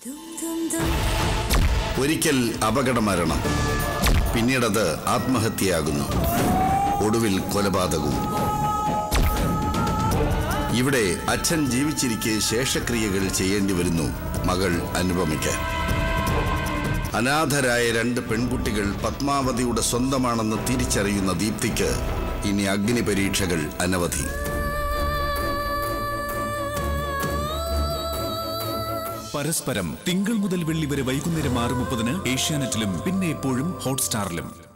ഒരിക്കൽ അപകട മരണം പിന്നീടത് ആത്മഹത്യയാകുന്നു ഒടുവിൽ കൊലപാതകവും ഇവിടെ അച്ഛൻ ജീവിച്ചിരിക്കെ ശേഷക്രിയകൾ ചെയ്യേണ്ടി വരുന്നു മകൾ അനുപമയ്ക്ക് അനാഥരായ രണ്ട് പെൺകുട്ടികൾ പത്മാവതിയുടെ സ്വന്തമാണെന്ന് തിരിച്ചറിയുന്ന ദീപ്തിക്ക് ഇനി അഗ്നി പരീക്ഷകൾ അനവധി പരസ്പരം തിങ്കൾ മുതൽ വെള്ളി വരെ വൈകുന്നേരം ആറ് മുപ്പതിന് ഏഷ്യാനെറ്റിലും പിന്നെ എപ്പോഴും ഹോട്ട്സ്റ്റാറിലും